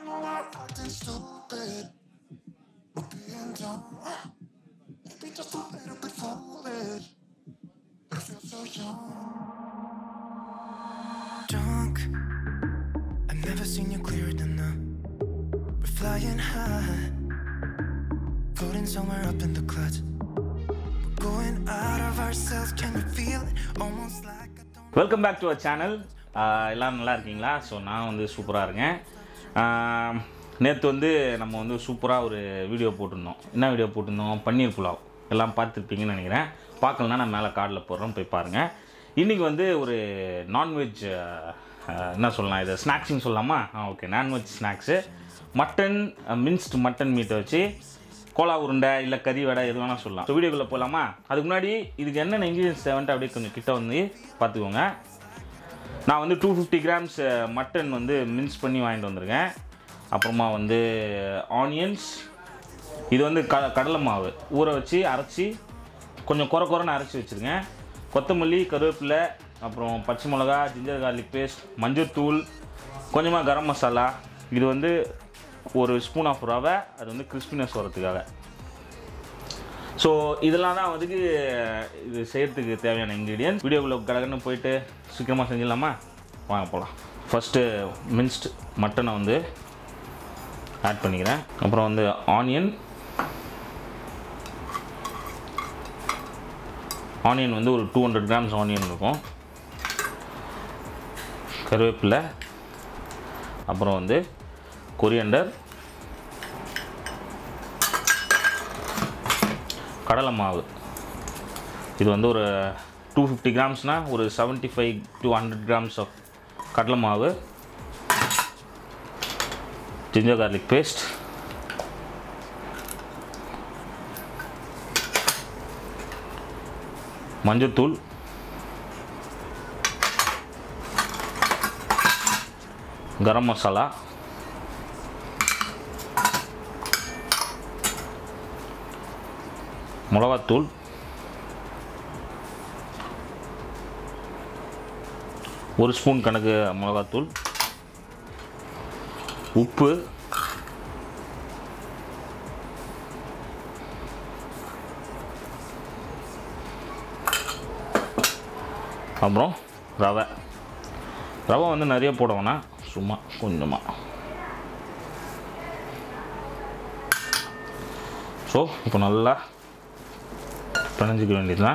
know I'm acting stupid. But being dumb, maybe just a little bit foolish. But I feel so young. drunk. I've never seen you clearer than now. We're flying high, floating somewhere up in the clouds. We're going out of ourselves. Can you feel it? Almost like I don't. Welcome back to our channel எல்லாம் நல்லா இருக்கீங்களா so நான் வந்து சூப்பராக இருக்கேன் நேற்று வந்து நம்ம வந்து சூப்பராக ஒரு வீடியோ போட்டிருந்தோம் என்ன வீடியோ போட்டிருந்தோம் பன்னீர் புலாவ் எல்லாம் பார்த்துருப்பீங்கன்னு நினைக்கிறேன் பார்க்கலனா நான் மேலே கார்டில் போடுறோம் போய் பாருங்கள் இன்றைக்கி வந்து ஒரு நான்வெஜ் என்ன சொல்லலாம் இது ஸ்நாக்ஸ்னு சொல்லலாமா ஆ okay non veg snacks mutton minced mutton மீட்டை வச்சு கோலா உருண்டை இல்லை கறி வடை எது வேணால் சொல்லலாம் ஸோ வீடியோக்குள்ளே போகலாமா அதுக்கு முன்னாடி இதுக்கு என்னென்ன இன்க்ரீடியன்ஸ் தேவைன்ட்டு அப்படியே கொஞ்சம் கிட்ட வந்து பார்த்துக்கோங்க நான் வந்து டூ ஃபிஃப்டி கிராம்ஸ் மட்டன் வந்து மின்ஸ் பண்ணி வாங்கிட்டு வந்திருக்கேன் அப்புறமா வந்து ஆனியன்ஸ் இது வந்து க கடலை மாவு ஊற வச்சு அரைச்சி கொஞ்சம் குறை குறைன்னு அரைச்சி வச்சுருக்கேன் கொத்தமல்லி கருவேப்பிலை அப்புறம் பச்சை மிளகா ஜிஞ்சர் கார்லிக் பேஸ்ட் மஞ்சள்தூள் கொஞ்சமாக கரம் மசாலா இது வந்து ஒரு ஸ்பூன் ஆஃப் ரவை அது வந்து கிறிஸ்பினஸ் வரதுக்காக ஸோ இதெல்லாம் தான் வந்து இது செய்கிறதுக்கு தேவையான இன்க்ரீடியன்ட் வீடியோக்குள்ளே கடகன்னு போயிட்டு சீக்கிரமாக செஞ்சிடலாமா வாங்க போகலாம் ஃபஸ்ட்டு மின்ஸ்ட் மட்டனை வந்து ஆட் பண்ணிக்கிறேன் அப்புறம் வந்து ஆனியன் ஆனியன் வந்து ஒரு டூ ஹண்ட்ரட் கிராம்ஸ் ஆனியன் இருக்கும் கருவேப்பிலை அப்புறம் வந்து கொரியண்டர் கடலை மாவு இது வந்து ஒரு டூ ஃபிஃப்டி கிராம்ஸ்னால் ஒரு seventy five to hundred grams of கடலை மாவு ஜிஞ்சர் கார்லிக் பேஸ்ட் மஞ்சத்தூள் கரம் மசாலா மிளகாத்தூள் ஒரு ஸ்பூன் கணக்கு மிளகாத்தூள் உப்பு அப்புறம் ரவை ரவை வந்து நிறைய போட வேணாம் சும்மா கொஞ்சமாக ஸோ இப்போ நல்லா பிணைஞ்சிக்க வேண்டியதுதான்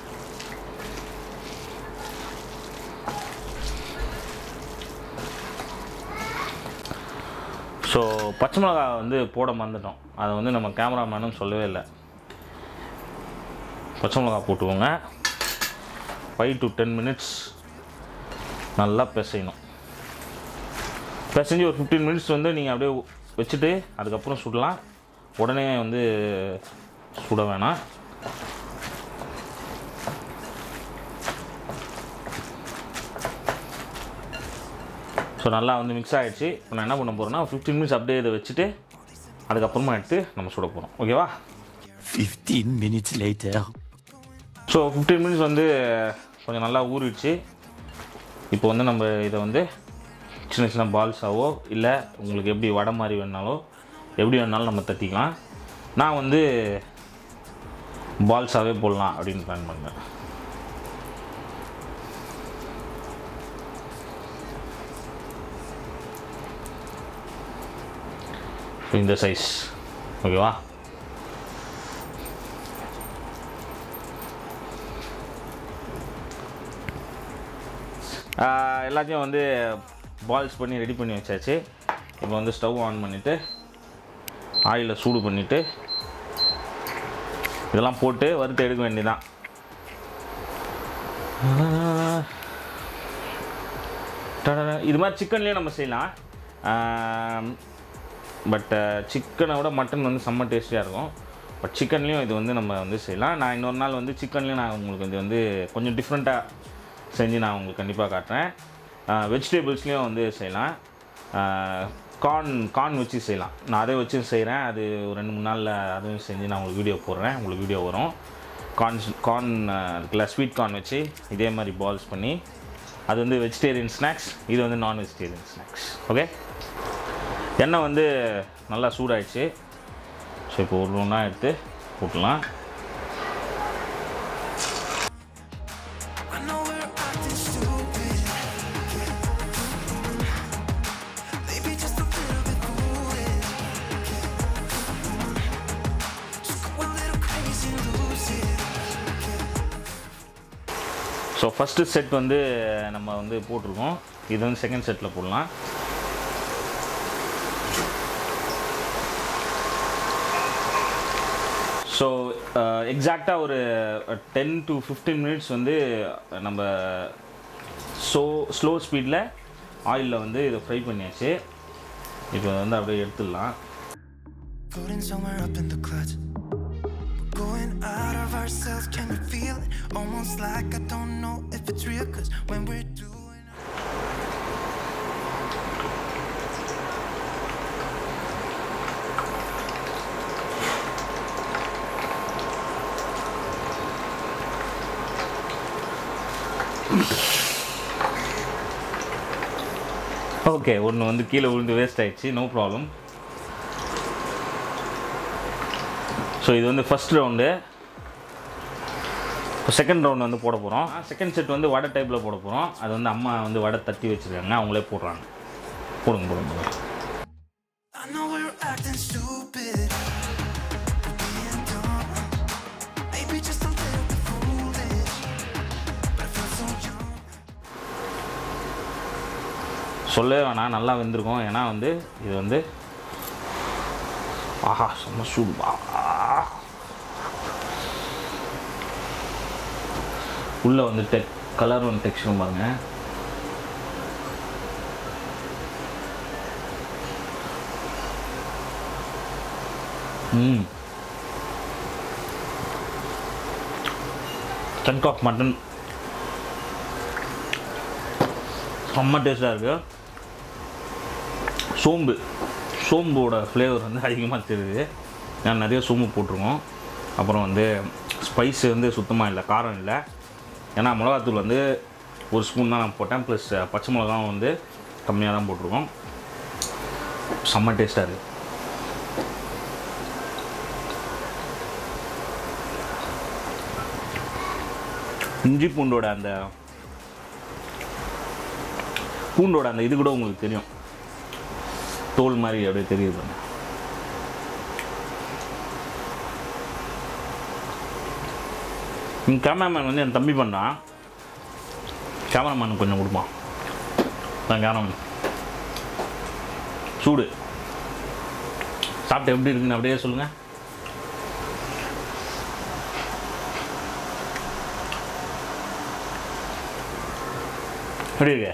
ஸோ பச்சை மிளகா வந்து போட மறந்துட்டோம் அதை வந்து நம்ம கேமராமேனும் சொல்லவே இல்லை பச்சை மிளகா போட்டுக்கோங்க ஃபைவ் டு டென் மினிட்ஸ் நல்லா பிசையணும் பிசைஞ்சு ஒரு ஃபிஃப்டீன் மினிட்ஸ் வந்து நீங்கள் அப்படியே வச்சுட்டு அதுக்கப்புறம் சுடலாம் உடனே வந்து சுட வேணாம் ஸோ நல்லா வந்து மிக்ஸ் ஆகிடுச்சு இப்போ நான் என்ன பண்ண போகிறேன்னா ஃபிஃப்டீன் மினிட்ஸ் அப்படியே இதை வச்சுட்டு அதுக்கப்புறமா எடுத்து நம்ம சுட போகிறோம் ஓகேவா 15 minutes later. So fifteen minutes வந்து கொஞ்சம் நல்லா ஊறிடுச்சு இப்போ வந்து நம்ம இதை வந்து சின்ன சின்ன பால்ஸாவோ இல்லை உங்களுக்கு எப்படி வடை மாதிரி வேணாலோ எப்படி வேணாலும் நம்ம தட்டிக்கலாம் நான் வந்து பால்ஸாகவே போடலாம் அப்படின்னு பிளான் பண்ணேன் ஸோ இந்த சைஸ் ஓகேவா ஆஹ் எல்லாத்தையும் வந்து பால்ஸ் பண்ணி ரெடி பண்ணி வச்சாச்சு இப்போ வந்து ஸ்டவ் ஆன் பண்ணிவிட்டு ஆயிலை சூடு பண்ணிவிட்டு இதெல்லாம் போட்டு வறுத்து எடுக்க வேண்டியதான் இது மாதிரி சிக்கன்லேயும் நம்ம செய்யலாம் பட் சிக்கனை விட மட்டன் வந்து செம்ம டேஸ்டியாக இருக்கும் பட் சிக்கன்லேயும் இது வந்து நம்ம வந்து செய்யலாம் நான் இன்னொரு நாள் வந்து சிக்கன்லேயும் நான் உங்களுக்கு இது வந்து கொஞ்சம் டிஃப்ரெண்ட்டாக செஞ்சு நான் உங்களுக்கு கண்டிப்பாக காட்டுறேன் வெஜிடபிள்ஸ்லேயும் வந்து செய்யலாம் கார்ன் கார்ன் வச்சு செய்யலாம் நான் அதை வச்சு செய்கிறேன் அது ஒரு ரெண்டு மூணு நாளில் அதுவும் செஞ்சு நான் உங்களுக்கு வீடியோ போடுறேன் உங்களுக்கு வீடியோ வரும் கார்ன் கார்ன் இருக்குல்ல ஸ்வீட் கார்ன் வச்சு இதே மாதிரி பால்ஸ் பண்ணி அது வந்து வெஜிடேரியன் ஸ்நாக்ஸ் இது வந்து நான் வெஜிடேரியன் ஸ்நாக்ஸ் ஓகே எண்ணெய் வந்து நல்லா சூடாயிடுச்சு ஸோ இப்போ ஒரு ஒன்றா எடுத்து போட்டுடலாம் I know we're acting stupid. Maybe just a little bit foolish. Just go a little crazy and lose it. So first set வந்து நம்ம வந்து போட்டிருக்கோம் இது வந்து செகண்ட் செட்டில் போடலாம் ஸோ எக்ஸாக்டாக ஒரு டென் டு ஃபிஃப்டீன் மினிட்ஸ் வந்து நம்ம ஸோ ஸ்லோ ஸ்பீடில் ஆயிலில் வந்து இதை ஃப்ரை பண்ணியாச்சு இப்போ வந்து அப்படியே எடுத்துடலாம் Floating somewhere up in the clouds. We're going out of ourselves, can you feel it? Almost like I don't know if it's real, cause when we're doing okay ஒன்று வந்து கீழே விழுந்து வேஸ்ட் ஆயிடுச்சு நோ ப்ராப்ளம் ஸோ இது வந்து first round இப்போ second round வந்து போட போகிறோம் செகண்ட் செட் வந்து வடை டைப்பில் போட போகிறோம் அது வந்து அம்மா வந்து வடை தட்டி வச்சுருக்காங்க அவங்களே போடுறாங்க போடுங்க போடுங்க போடுங்க I know we're acting stupid. Being dumb. Maybe just a little bit foolish. But I feel so young. சொல்லவே வேணாம் நல்லா வெந்திருக்கும் ஏன்னா வந்து இது வந்து ஆஹா செம்ம சூடு ஆஹா. உள்ளே வந்து டெக் கலர் ஒன்று டெக்ஸ்டரும் பாருங்க ம் சங்க் ஆஃப் மட்டன் செம்ம டேஸ்ட்டாக இருக்குது சோம்பு சோம்போட ஃப்ளேவர் வந்து அதிகமாக தெரியுது நான் நிறைய சோம்பு போட்டிருக்கோம் அப்புறம் வந்து ஸ்பைஸ் வந்து சுத்தமாக இல்லை காரம் இல்லை ஏன்னா மிளகாத்தூள் வந்து ஒரு ஸ்பூன் தான் நான் போட்டேன் ப்ளஸ் பச்சை மிளகாவும் வந்து கம்மியாக தான் போட்டிருக்கோம் செம்ம டேஸ்ட்டாக இருக்குது இஞ்சி பூண்டோட அந்த பூண்டோட அந்த இது கூட உங்களுக்கு தெரியும் தோல் மாதிரி அப்படியே தெரியுது பாருங்க. இந்த கேமராமேன் வந்து என் தம்பி பண்ணான் கேமராமேன் கொஞ்சம் கொடுப்பான் நான் கேமராமேன் சூடு சாப்பிட்டு எப்படி இருக்குன்னு அப்படியே சொல்லுங்கள் எப்படி இருக்கு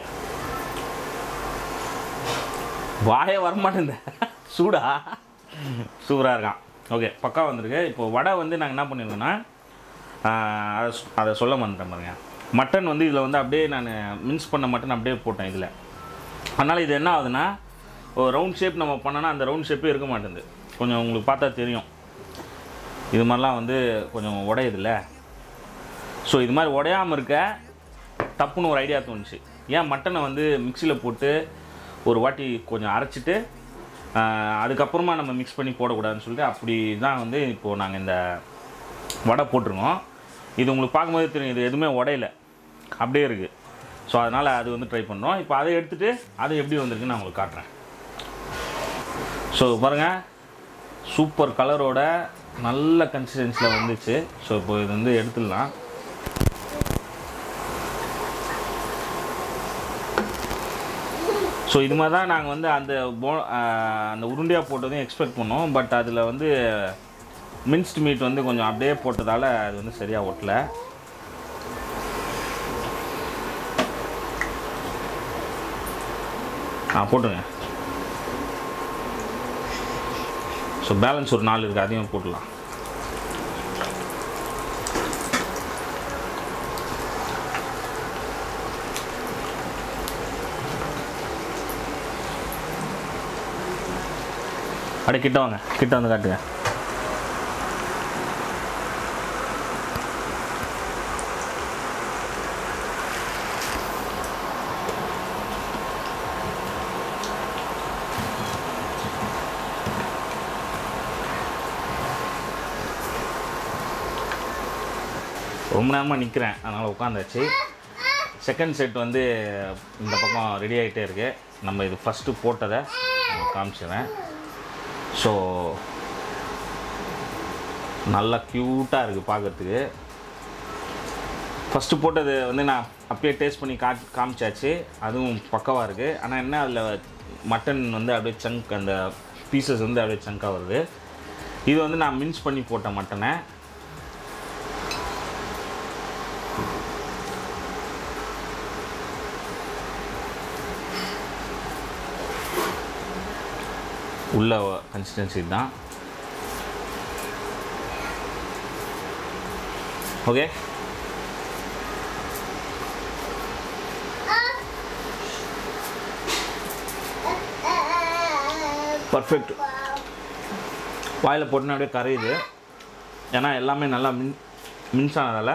வாயே வரமாட்டேங்குது சூடா சூப்பராக இருக்கான் ஓகே பக்கா வந்திருக்கு இப்போ வடை வந்து நாங்கள் என்ன பண்ணியிருக்கோன்னா ஆஹ், அதை சொ- அதை சொல்ல மாட்டேன் பாருங்க மட்டன் வந்து இதில் வந்து அப்படியே நான் மின்ஸ் பண்ண மட்டன் அப்படியே போட்டேன் இதில் அதனால் இது என்ன ஆகுதுன்னா ஒரு ரவுண்ட் ஷேப் நம்ம பண்ணோன்னா அந்த ரவுண்ட் ஷேப்பே இருக்க மாட்டேங்குது கொஞ்சம் உங்களுக்கு பார்த்தா தெரியும் இது மாதிரிலாம் வந்து கொஞ்சம் உடையுதுல்ல ஸோ இது மாதிரி உடையாமல் இருக்க டப்புன்னு ஒரு ஐடியா தோணுச்சு ஏன் மட்டனை வந்து மிக்சியில் போட்டு ஒரு வாட்டி கொஞ்சம் அரைச்சிட்டு ஆஹ், அதுக்கப்புறமா நம்ம மிக்ஸ் பண்ணி போடக்கூடாதுன்னு சொல்லிட்டு அப்படி தான் வந்து இப்போது நாங்கள் இந்த வடை போட்டிருக்கோம் இது உங்களுக்கு பார்க்கும்போது தெரியும் இது எதுவுமே உடையல அப்படியே இருக்குது ஸோ அதனால் அது வந்து ட்ரை பண்ணுறோம் இப்போ அதை எடுத்துகிட்டு அது எப்படி வந்திருக்குன்னு நான் உங்களுக்கு காட்டுறேன் ஸோ பாருங்கள் சூப்பர் கலரோட நல்ல கன்சிஸ்டன்சியில் வந்துச்சு ஸோ இப்போ இது வந்து எடுத்துடலாம் ஸோ இது மாதிரி தான் நாங்கள் வந்து அந்த போ ஆஹ் அந்த உருண்டையாக போட்டதையும் எக்ஸ்பெக்ட் பண்ணோம் பட் அதில் வந்து மின்ஸ்ட் மீட் வந்து கொஞ்சம் அப்படியே போட்டதால் அது வந்து சரியாக ஒட்டல ஆ போட்டுங்க ஸோ பேலன்ஸ் ஒரு நாலு இருக்குது அதையும் போட்டுடலாம் அப்படியே கிட்ட வாங்க கிட்ட வந்து காட்டுங்க ரொம்ப நேரமாக நிற்கிறேன் அதனால் உட்காந்தாச்சு செகண்ட் செட் வந்து இந்த பக்கம் ரெடி ஆகிட்டே இருக்கு நம்ம இது ஃபஸ்ட்டு போட்டதை நான் காமிச்சிடுறேன் ஸோ நல்லா க்யூட்டாக இருக்குது பார்க்குறதுக்கு ஃபஸ்ட்டு போட்டது வந்து நான் அப்பயே டேஸ்ட் பண்ணி கா காமிச்சாச்சு அதுவும் பக்கவாக இருக்குது ஆனால் என்ன அதில் மட்டன் வந்து அப்படியே சங்க் அந்த பீசஸ் வந்து அப்படியே சங்காக வருது இது வந்து நான் மின்ஸ் பண்ணி போட்ட மட்டனை உள்ள கன்சிஸ்டன்சி தான் ஓகே பர்ஃபெக்ட் வாயில் போட்டுனா அப்படியே கரையுது ஏன்னா எல்லாமே நல்லா மின் மின்ஸ் ஆனதால்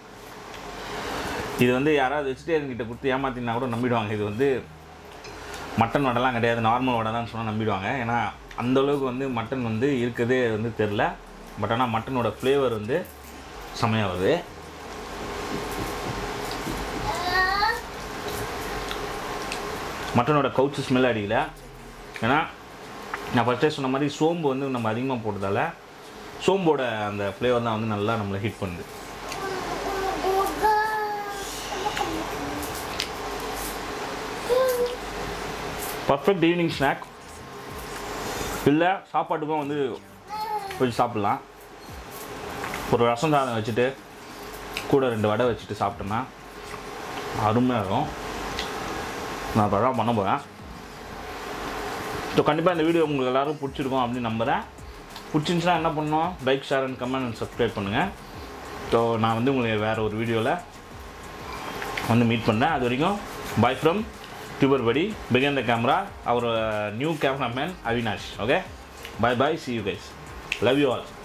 இது வந்து யாராவது வெஜிடேரியன் கிட்ட கொடுத்து ஏமாத்தினா கூட நம்பிடுவாங்க இது வந்து மட்டன் வடைலாம் கிடையாது நார்மல் வடை தான் சொன்னால் நம்பிடுவாங்க ஏன்னா அந்த அளவுக்கு வந்து மட்டன் வந்து இருக்கிறதே வந்து தெரில பட் ஆனால் மட்டனோட ஃப்ளேவர் வந்து செமையாக வருது மட்டனோட கவுச்சு ஸ்மெல் அடிக்கல ஏன்னா நான் ஃபஸ்ட்டே சொன்ன மாதிரி சோம்பு வந்து நம்ம அதிகமாக போட்டதால சோம்போட அந்த ஃப்ளேவர் தான் வந்து நல்லா நம்மளை ஹிட் பண்ணுது பர்ஃபெக்ட் ஈவினிங் ஸ்நாக் இல்லை சாப்பாட்டுக்கும் வந்து கொஞ்சம் சாப்பிட்லாம் ஒரு ரசம் சாதம் வச்சுட்டு கூட ரெண்டு வடை வச்சுட்டு சாப்பிட்டோம்னா அருமையாக இருக்கும் நான் இப்போ தான் பண்ண போகிறேன் ஸோ கண்டிப்பாக இந்த வீடியோ உங்களுக்கு எல்லோரும் பிடிச்சிருக்கும் அப்படின்னு நம்புகிறேன் பிடிச்சிருந்துச்சுன்னா என்ன பண்ணணும் like share and comment and subscribe பண்ணுங்கள் ஸோ நான் வந்து உங்களுக்கு வேறு ஒரு வீடியோவில் வந்து மீட் பண்ணேன் அது வரைக்கும் பாய் ஃப்ரம் டியூபர் படி பிகன் the camera our new cameraman Avinash okay bye bye see you guys love you all